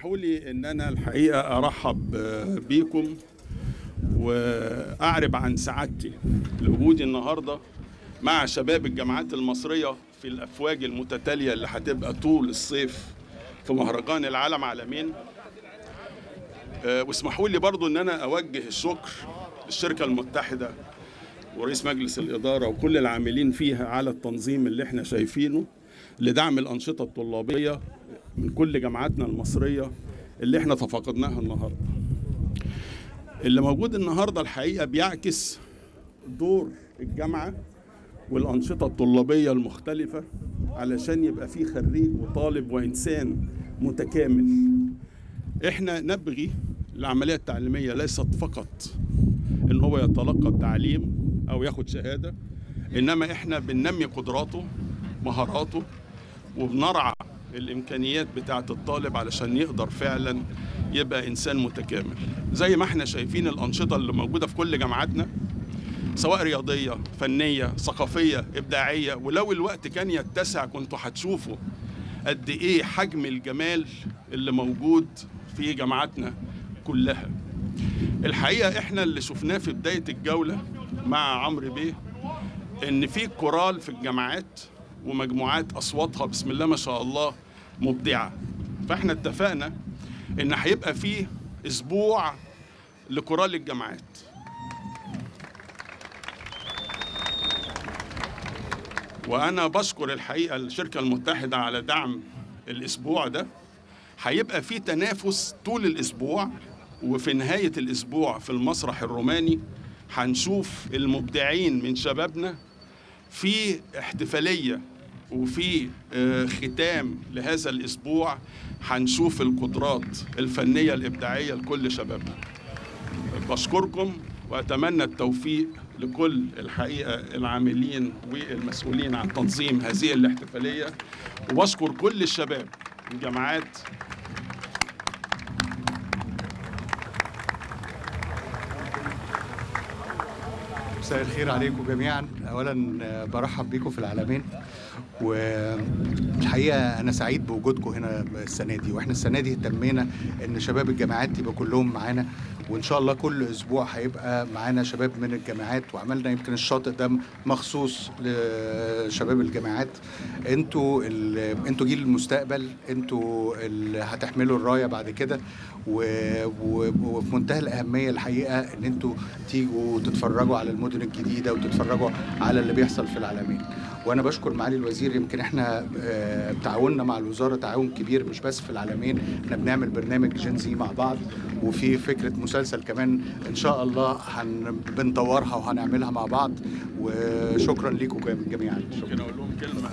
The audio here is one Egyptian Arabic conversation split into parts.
اسمحوا لي ان انا الحقيقه ارحب بيكم واعرب عن سعادتي لوجودي النهارده مع شباب الجامعات المصريه في الافواج المتتاليه اللي هتبقى طول الصيف في مهرجان العالم عالمين واسمحوا لي برضو ان انا اوجه الشكر للشركه المتحده ورئيس مجلس الاداره وكل العاملين فيها على التنظيم اللي احنا شايفينه لدعم الانشطه الطلابيه من كل جامعاتنا المصريه اللي احنا تفاقدناها النهارده. اللي موجود النهارده الحقيقه بيعكس دور الجامعه والانشطه الطلابيه المختلفه علشان يبقى في خريج وطالب وانسان متكامل. احنا نبغي العمليه التعليميه ليست فقط ان هو يتلقى التعليم او ياخد شهاده انما احنا بننمي قدراته مهاراته وبنرعى الامكانيات بتاعه الطالب علشان يقدر فعلا يبقى انسان متكامل زي ما احنا شايفين الانشطه اللي موجوده في كل جامعاتنا سواء رياضيه فنيه ثقافيه ابداعيه ولو الوقت كان يتسع كنتوا هتشوفوا قد ايه حجم الجمال اللي موجود في جامعاتنا كلها الحقيقه احنا اللي شفناه في بدايه الجوله مع عمرو بيه ان في كورال في الجامعات ومجموعات اصواتها بسم الله ما شاء الله مبدعه فاحنا اتفقنا ان هيبقى فيه اسبوع لكورال الجامعات وانا بشكر الحقيقه الشركه المتحده على دعم الاسبوع ده هيبقى في تنافس طول الاسبوع وفي نهايه الاسبوع في المسرح الروماني هنشوف المبدعين من شبابنا في احتفاليه وفي ختام لهذا الاسبوع هنشوف القدرات الفنيه الابداعيه لكل شبابنا بشكركم واتمنى التوفيق لكل الحقيقه العاملين والمسؤولين عن تنظيم هذه الاحتفاليه وبشكر كل الشباب الجامعات مساء الخير عليكم جميعا اولا برحب بيكم في العالمين والحقيقه انا سعيد بوجودكم هنا السنه دي واحنا السنه دي اهتمينا ان شباب الجامعات يبقى كلهم معانا وان شاء الله كل اسبوع هيبقى معانا شباب من الجامعات وعملنا يمكن الشاطئ ده مخصوص لشباب الجامعات انتوا انتوا جيل المستقبل انتوا اللي هتحملوا الرايه بعد كده وفي منتهى الاهميه الحقيقه ان انتوا تيجوا تتفرجوا على المدن الجديده وتتفرجوا على اللي بيحصل في العالمين وانا بشكر معالي الوزير يمكن احنا تعاوننا مع الوزاره تعاون كبير مش بس في العالمين احنا بنعمل برنامج جنزي مع بعض وفي فكره مسلسل كمان ان شاء الله هن بنطورها وهنعملها مع بعض وشكرا لكم جميعا ممكن اقول لهم كلمه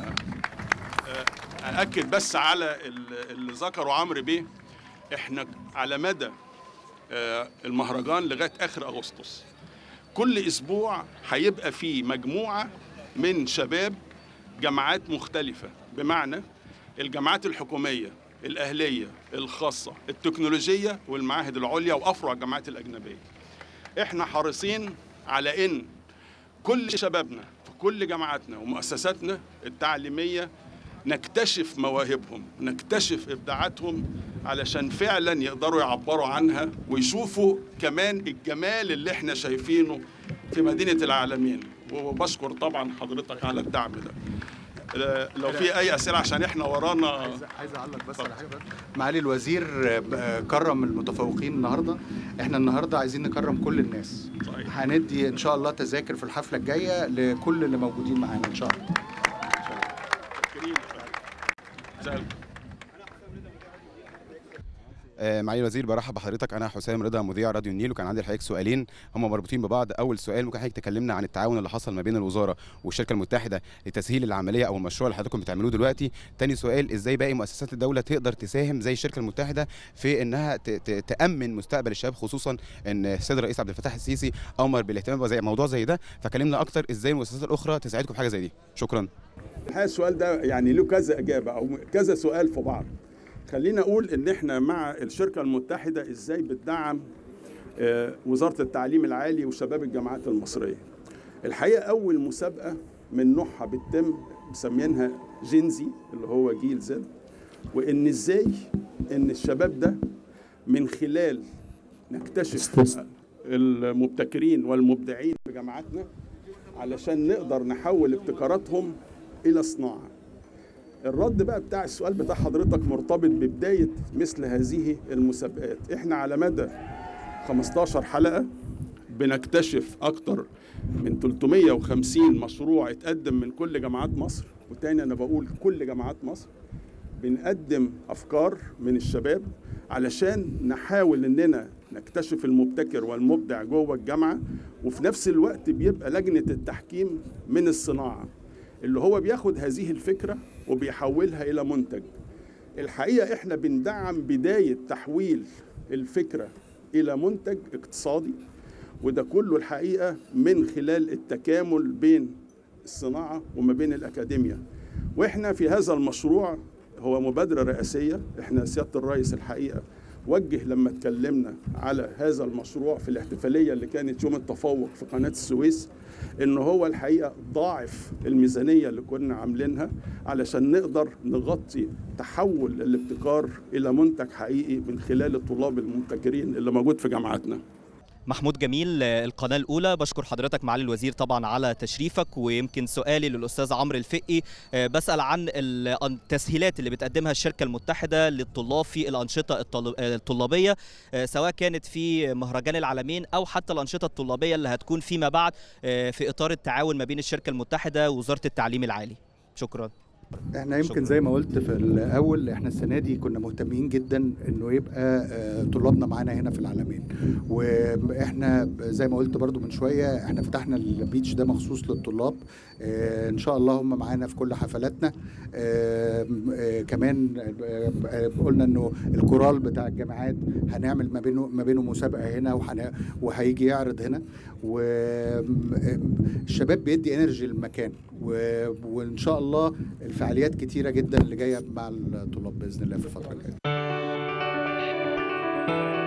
ااكد بس على اللي ذكره عمرو بيه احنا على مدى المهرجان لغايه اخر اغسطس كل اسبوع هيبقى فيه مجموعه من شباب جامعات مختلفه بمعنى الجامعات الحكوميه الاهليه الخاصه التكنولوجيه والمعاهد العليا وافرع الجامعات الاجنبيه احنا حريصين على ان كل شبابنا في كل جامعاتنا ومؤسساتنا التعليميه نكتشف مواهبهم نكتشف ابداعاتهم علشان فعلا يقدروا يعبروا عنها ويشوفوا كمان الجمال اللي احنا شايفينه في مدينه العالمين وبشكر طبعا حضرتك على الدعم ده لو في اي اسئله عشان احنا ورانا عايز اعلق بس على حاجه بس معالي الوزير كرم المتفوقين النهارده احنا النهارده عايزين نكرم كل الناس صحيح. هندي ان شاء الله تذاكر في الحفله الجايه لكل اللي موجودين معانا ان شاء الله معالي الوزير برحب بحضرتك انا حسام رضا مذيع راديو النيل وكان عندي الحقيقه سؤالين هم مربوطين ببعض اول سؤال ممكن حضرتك تكلمنا عن التعاون اللي حصل ما بين الوزاره والشركه المتحده لتسهيل العمليه او المشروع اللي حضراتكم بتعملوه دلوقتي تاني سؤال ازاي باقي مؤسسات الدوله تقدر تساهم زي الشركه المتحده في انها تامن مستقبل الشباب خصوصا ان السيد الرئيس عبد الفتاح السيسي امر بالاهتمام زي موضوع زي ده فكلمنا اكتر ازاي المؤسسات الاخرى تساعدكم في حاجه زي دي شكرا الحقيقه السؤال ده يعني له كذا اجابه او كذا سؤال في بعض خلينا اقول ان احنا مع الشركه المتحده ازاي بتدعم وزاره التعليم العالي وشباب الجامعات المصريه الحقيقه اول مسابقه من نوعها بتتم مسمينها جينزي اللي هو جيل زد وان ازاي ان الشباب ده من خلال نكتشف استاذ. المبتكرين والمبدعين في جامعاتنا علشان نقدر نحول ابتكاراتهم الى صناعه الرد بقى بتاع السؤال بتاع حضرتك مرتبط ببدايه مثل هذه المسابقات احنا على مدى 15 حلقه بنكتشف اكتر من 350 مشروع اتقدم من كل جامعات مصر وتاني انا بقول كل جامعات مصر بنقدم افكار من الشباب علشان نحاول اننا نكتشف المبتكر والمبدع جوه الجامعه وفي نفس الوقت بيبقى لجنه التحكيم من الصناعه اللي هو بياخد هذه الفكره وبيحولها الى منتج الحقيقه احنا بندعم بدايه تحويل الفكره الى منتج اقتصادي وده كله الحقيقه من خلال التكامل بين الصناعه وما بين الاكاديميا واحنا في هذا المشروع هو مبادره رئاسيه احنا سياده الرئيس الحقيقه وجه لما اتكلمنا على هذا المشروع في الاحتفاليه اللي كانت يوم التفوق في قناه السويس ان هو الحقيقه ضاعف الميزانيه اللي كنا عاملينها علشان نقدر نغطي تحول الابتكار الى منتج حقيقي من خلال الطلاب المبتكرين اللي موجود في جامعاتنا محمود جميل آه، القناة الأولى بشكر حضرتك معالي الوزير طبعا على تشريفك ويمكن سؤالي للأستاذ عمرو الفقي آه، بسأل عن ال- التسهيلات اللي بتقدمها الشركة المتحدة للطلاب في الأنشطة الطل- آه، الطلابية آه، سواء كانت في مهرجان العالمين أو حتى الأنشطة الطلابية اللي هتكون فيما بعد آه، في إطار التعاون ما بين الشركة المتحدة ووزارة التعليم العالي شكرا احنا يمكن شكراً. زي ما قلت في الاول احنا السنه دي كنا مهتمين جدا انه يبقى آه، طلابنا معانا هنا في العالمين واحنا زي ما قلت برضو من شويه احنا فتحنا البيتش ده مخصوص للطلاب آه، ان شاء الله هم معانا في كل حفلاتنا آه، آه، كمان آه، آه، قلنا انه الكورال بتاع الجامعات هنعمل ما بينه ما بينه مسابقه هنا وهن- وهيجي يعرض هنا والشباب بيدي انرجي للمكان و- وان شاء الله الفعاليات كتيره جدا اللي جايه مع الطلاب باذن الله في الفتره الجايه